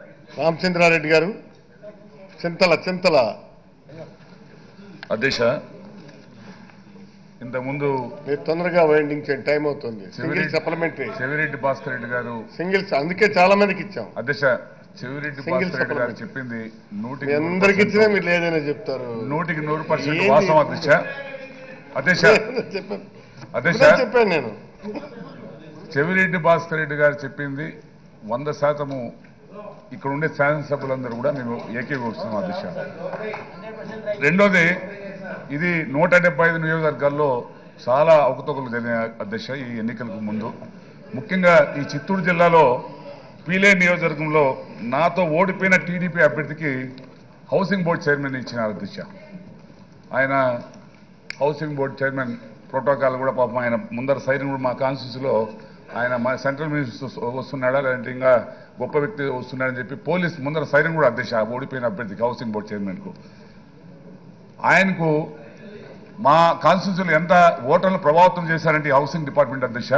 రామచంద్రారెడ్డి గారు చింతల చింతల అధ్యక్ష ఇంతకుముందు మీరు తొందరగా వైండింగ్ చేయండి టైం అవుతుంది single supplementary Chevireddy Bhaskar Reddy garu singles అందుకే చాలా మందికి ఇచ్చాం అధ్యక్ష చెవిరెడ్డి Single భాస్కర్ రెడ్డి గారు supplement. చెప్పింది మీ నూటికి అందరికి నూరు ఇచ్చినా పర్సెంట్ మీరు లేదని చెప్తారు నూటికి నూరు పర్సెంట్ ఏంది? వాస్తవం అధ్యక్ష అధ్యక్ష చెప్పాను అధ్యక్ష ఇప్పుడే చెప్పాను నేను చెవిరెడ్డి భాస్కర్ రెడ్డి గారు చెప్పింది వంద శాతము ఇక్కడ ఉండే శాసనసభ్యులందరూ కూడా మేము ఏకీభవిస్తున్నాం అధ్యక్ష రెండోది ఇది నూట డెబ్బై ఐదు నియోజకవర్గాల్లో చాలా అవకతవకలు జరిగిన అధ్యక్ష ఈ ఎన్నికలకు ముందు ముఖ్యంగా ఈ చిత్తూరు జిల్లాలో పీలే నియోజకవర్గంలో నాతో ఓడిపోయిన టీడీపీ అభ్యర్థికి హౌసింగ్ బోర్డు చైర్మన్ ఇచ్చినారు అధ్యక్ష ఆయన హౌసింగ్ బోర్డు చైర్మన్ ప్రోటోకాల్ కూడా పాపం ఆయన ముందర సైరన్ కూడా మా కాన్స్టిట్యూన్సీలో ఆయన మా సెంట్రల్ మినిస్టర్ వస్తున్నాడా లేదంటే ఇంకా గొప్ప వ్యక్తి వస్తున్నాడని చెప్పి పోలీస్ ముందర సైరన్ కూడా అధ్యక్ష ఆ ఓడిపోయిన అభ్యర్థికి హౌసింగ్ బోర్డు చైర్మన్కు ఆయనకు మా కాన్స్టిట్యూన్సీలో ఎంత ఓటర్లు ప్రభావితం చేశారంటే ఈ హౌసింగ్ డిపార్ట్మెంట్ అధ్యక్ష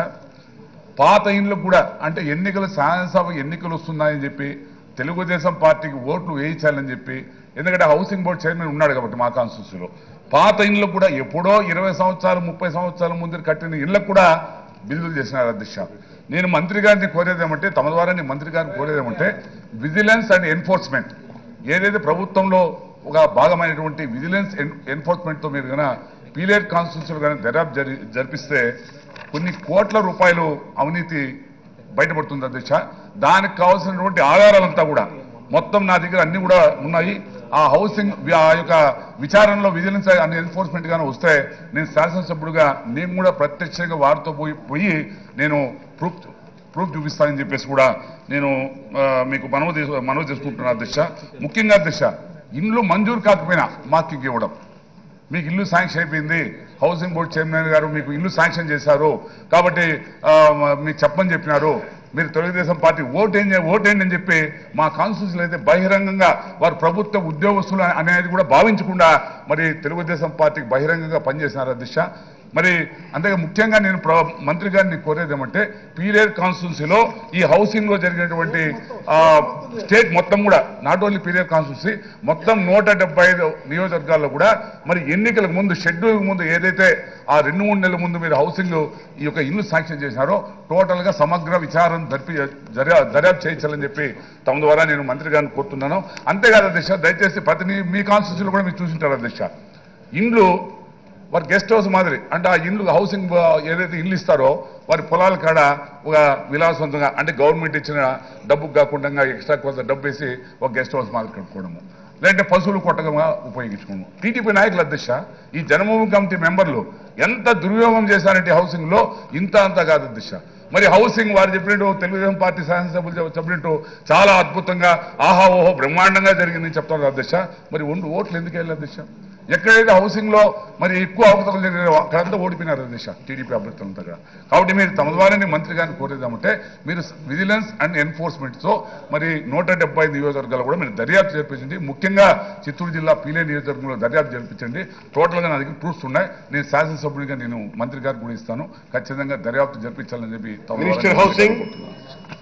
పాత ఇండ్లకు కూడా అంటే ఎన్నికలు శాసనసభ ఎన్నికలు వస్తున్నాయని చెప్పి తెలుగుదేశం పార్టీకి ఓట్లు వేయించాలని చెప్పి ఎందుకంటే హౌసింగ్ బోర్డు చైర్మన్ ఉన్నాడు కాబట్టి మా కాన్స్టిట్యూన్సీలో పాత ఇండ్లకు కూడా ఎప్పుడో ఇరవై సంవత్సరాలు ముప్పై సంవత్సరాల ముందు కట్టిన ఇళ్లకు కూడా బిల్లులు చేసినారు అధ్యక్ష నేను మంత్రి గారిని కోరేదేమంటే తమ ద్వారా నేను మంత్రి గారిని కోరేదేమంటే విజిలెన్స్ అండ్ ఎన్ఫోర్స్మెంట్ ఏదైతే ప్రభుత్వంలో ఒక భాగమైనటువంటి విజిలెన్స్ ఎన్- ఎన్ఫోర్స్మెంట్తో మీరు కనుక పీలేట్ కాన్స్టిట్యూన్సీలో కానీ దర్యాప్తు జరి జరిపిస్తే కొన్ని కోట్ల రూపాయలు అవినీతి బయటపడుతుంది అధ్యక్ష దానికి కావాల్సినటువంటి ఆధారాలంతా కూడా మొత్తం నా దగ్గర అన్ని కూడా ఉన్నాయి ఆ హౌసింగ్ వి- ఆ యొక్క విచారణలో విజిలెన్స్ అండ్ ఎన్ఫోర్స్మెంట్ గానే వస్తే నేను శాసనసభ్యుడిగా నేను కూడా ప్రత్యక్షంగా వారితో పోయి పోయి నేను ప్రూఫ్ ప్రూఫ్ చూపిస్తానని చెప్పేసి కూడా నేను ఆ, మీకు మనవి చేసు మనవి చేసుకుంటున్నాను అధ్యక్ష ముఖ్యంగా అధ్యక్ష ఇండ్లు మంజూరు కాకపోయినా మార్కింగ్ ఇవ్వడం మీకు ఇల్లు శాంక్షన్ అయిపోయింది హౌసింగ్ బోర్డు చైర్మన్ గారు మీకు ఇల్లు శాంక్షన్ చేశారు కాబట్టి ఆ, మీకు చెప్పని చెప్పినారు మీరు తెలుగుదేశం పార్టీ ఓటేండి ఓటేండి అని చెప్పి మా కాన్స్టిట్యూన్సీలో అయితే బహిరంగంగా వారు ప్రభుత్వ ఉద్యోగస్తులు అనేది కూడా భావించకుండా మరి తెలుగుదేశం పార్టీకి బహిరంగంగా పనిచేసినారు అధ్యక్ష మరి అంతే ముఖ్యంగా నేను ప్ర- మంత్రి గారిని కోరేది ఏమంటే పీరియడ్ కాన్స్టిట్యున్సీలో ఈ హౌసింగ్ లో జరిగినటువంటి ఆ, స్టేట్ మొత్తం కూడా నాట్ ఓన్లీ పీరియడ్ కాన్స్టిట్యున్సీ మొత్తం నూట డెబ్బై ఐదు నియోజకవర్గాల్లో కూడా మరి ఎన్నికలకు ముందు షెడ్యూల్ ముందు ఏదైతే ఆ రెండు మూడు నెలల ముందు మీరు హౌసింగ్ ఈ యొక్క ఇల్లు శాంక్షన్ చేశారో టోటల్ గా సమగ్ర విచారణ జరిపి దర్యా- దర్యాప్తు చేయించాలని చెప్పి తమ ద్వారా నేను మంత్రి గారిని కోరుతున్నాను అంతేకాదు అధ్యక్ష దయచేసి ప్రతి మీ- మీ కాన్స్టిట్యూన్సీలో కూడా మీరు చూసింటారు అధ్యక్ష ఇండ్లు వారి గెస్ట్ హౌస్ మాదిరి అంటే ఆ ఇండ్లు హౌసింగ్ బ- ఏదైతే ఇల్లు ఇస్తారో వారి పొలాల కాడ ఒక విలాసవంతంగా అంటే గవర్నమెంట్ ఇచ్చిన డబ్బుకు కాకుండా ఎక్స్ట్రా కొంత డబ్బు వేసి ఒక గెస్ట్ హౌస్ మాదిరి కట్టుకోవడము లేదంటే పశువులు కొట్టగా ఉపయోగించుకోవడము టీడీపీ నాయకుల అధ్యక్ష ఈ జనభూమి కమిటీ మెంబర్లు ఎంత దుర్యోగం చేశారంటే హౌసింగ్ లో ఇంత అంత కాదు అధ్యక్ష మరి హౌసింగ్ వారు చెప్పినట్టు తెలుగుదేశం పార్టీ శాసనసభ్యులు చెప్- చెప్పినట్టు చాలా అద్భుతంగా ఆహా ఓహో బ్రహ్మాండంగా జరిగిందని చెప్తారు అధ్యక్ష మరి ఒండు ఓట్లు ఎందుకు వెళ్ళి అధ్యక్ష ఎక్కడైతే హౌసింగ్ లో మరి ఎక్కువ అవకతవకలు జరిగినాయో అక్కడంతా ఓడిపోయినారు అధ్యక్ష టీడీపీ అభ్యర్థులంతా కూడా. కాబట్టి మీరు తమ ద్వారానే మంత్రి గారిని కోరేదామంటే మీరు విజిలెన్స్ అండ్ ఎన్ఫోర్స్మెంట్ తో మరి నూట డెబ్బై నియోజకవర్గాలు కూడా మీరు దర్యాప్తు జరిపించండి ముఖ్యంగా చిత్తూరు జిల్లా పీలే నియోజకవర్గంలో దర్యాప్తు జరిపించండి టోటల్ గా నా దగ్గర ప్రూఫ్స్ ఉన్నాయి నేను శాసనసభ్యుడిగా నేను మంత్రి గారికి కూడా ఇస్తాను ఖచ్చితంగా దర్యాప్తు జరిపించాలని చెప్పి తమ ద్వారా మినిస్టర్ నేను హౌసింగ్ కోరుతున్నాను.